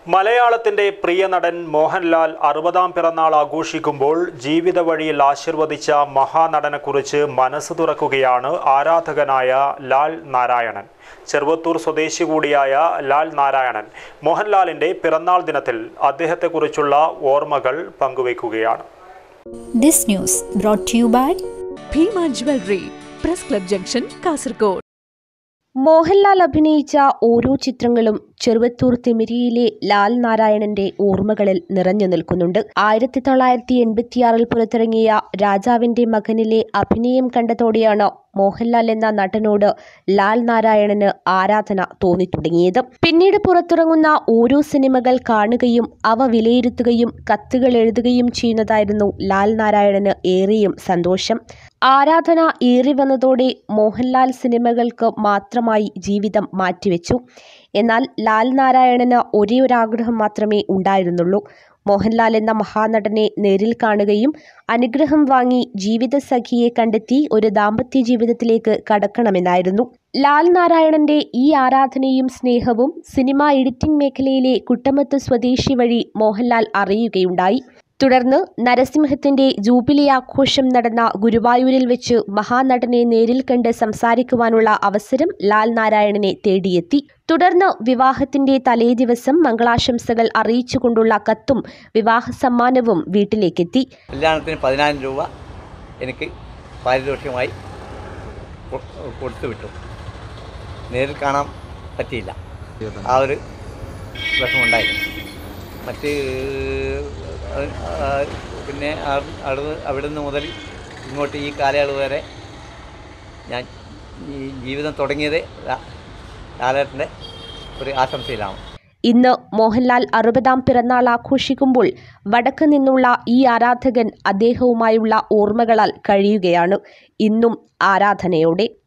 മലയാളത്തിന്റെ പ്രിയ നടൻ മോഹൻലാൽ അറുപതാം പിറന്നാൾ ആഘോഷിക്കുമ്പോൾ ജീവിത വഴിയിൽ ആശീർവദിച്ച മഹാനടനെക്കുറിച്ച് മനസ്സ് തുറക്കുകയാണ് ആരാധകനായ ലാൽ നാരായണൻ ചെറുവത്തൂർ സ്വദേശി കൂടിയായ ലാൽ നാരായണൻ മോഹൻലാലിന്റെ പിറന്നാൾ ദിനത്തിൽ അദ്ദേഹത്തെക്കുറിച്ചുള്ള ഓർമ്മകൾ പങ്കുവയ്ക്കുകയാണ് This news brought to you by Bhima jewellery press club junction Kasaragod Mohanlal അഭിനയിച്ച ഓരോ ചിത്രങ്ങളും ചെറുവത്തൂർ തിമിരിയിലെ ലാൽ നാരായണന്റെ ഓർമ്മകളിൽ നിറഞ്ഞു നിൽക്കുന്നുണ്ട് ആയിരത്തി തൊള്ളായിരത്തി എൺപത്തിയാറിൽ പുറത്തിറങ്ങിയ രാജാവിന്റെ മകനിലെ അഭിനയം കണ്ടതോടെയാണ് മോഹൻലാൽ എന്ന നടനോട് ലാൽ നാരായണന് ആരാധന തോന്നിത്തുടങ്ങിയത് പിന്നീട് പുറത്തിറങ്ങുന്ന ഓരോ സിനിമകൾ കാണുകയും അവ വിലയിരുത്തുകയും കത്തുകൾ എഴുതുകയും ചെയ്യുന്നതായിരുന്നു ലാൽ നാരായണന് ഏറെയും സന്തോഷം ആരാധന ഏറി വന്നതോടെ മോഹൻലാൽ സിനിമകൾക്ക് മാത്രമായി ജീവിതം മാറ്റിവെച്ചു എന്നാൽ ലാൽ നാരായണന് ഒരേ ഒരു ആഗ്രഹം മാത്രമേ ഉണ്ടായിരുന്നുള്ളൂ മോഹൻലാൽ എന്ന മഹാനടനെ നേരിൽ കാണുകയും അനുഗ്രഹം വാങ്ങി ജീവിതസഖിയെ കണ്ടെത്തി ഒരു ദാമ്പത്യ ജീവിതത്തിലേക്ക് കടക്കണമെന്നായിരുന്നു ലാൽ നാരായണന്റെ ഈ ആരാധനയും സ്നേഹവും സിനിമ എഡിറ്റിംഗ് മേഖലയിലെ കുട്ടമത്ത് സ്വദേശി വഴി മോഹൻലാൽ അറിയുകയുണ്ടായി തുടർന്ന് നരസിംഹത്തിന്റെ ജൂബിലി ആഘോഷം നടന്ന ഗുരുവായൂരിൽ വെച്ച് മഹാനടനെ നേരിൽ കണ്ട് സംസാരിക്കുവാനുള്ള അവസരം ലാൽ നാരായണനെ തേടിയെത്തി തുടർന്ന് വിവാഹത്തിന്റെ തലേദിവസം മംഗളാശംസകൾ അറിയിച്ചുകൊണ്ടുള്ള കത്തും വിവാഹ സമ്മാനവും വീട്ടിലേക്കെത്തി കല്യാണത്തിന് പതിനായിരം രൂപ എനിക്ക് പാരിതോഷികമായി കൊ- കൊടുത്തു വിട്ടു നേരിൽ കാണാൻ പറ്റിയില്ല ആ ഒരു വിഷമമുണ്ടായിരുന്നു മറ്റ് ആ, പിന്നെ ആ- അവിടുന്ന് അവിടുന്ന് മുതൽ ഇങ്ങോട്ട് ഈ കാലയളവ് വരെ ഞാൻ ഈ ജീവിതം തുടങ്ങിയത് ലാ- ലാലേട്ടൻ്റെ ഒരു ആശംസയിലാണ് ഇന്ന് മോഹൻലാൽ അറുപതാം പിറന്നാൾ ആഘോഷിക്കുമ്പോൾ വടക്ക് നിന്നുള്ള ഈ ആരാധകൻ അദ്ദേഹവുമായുള്ള ഓർമ്മകളാൽ കഴിയുകയാണ് ഇന്നും ആരാധനയോടെ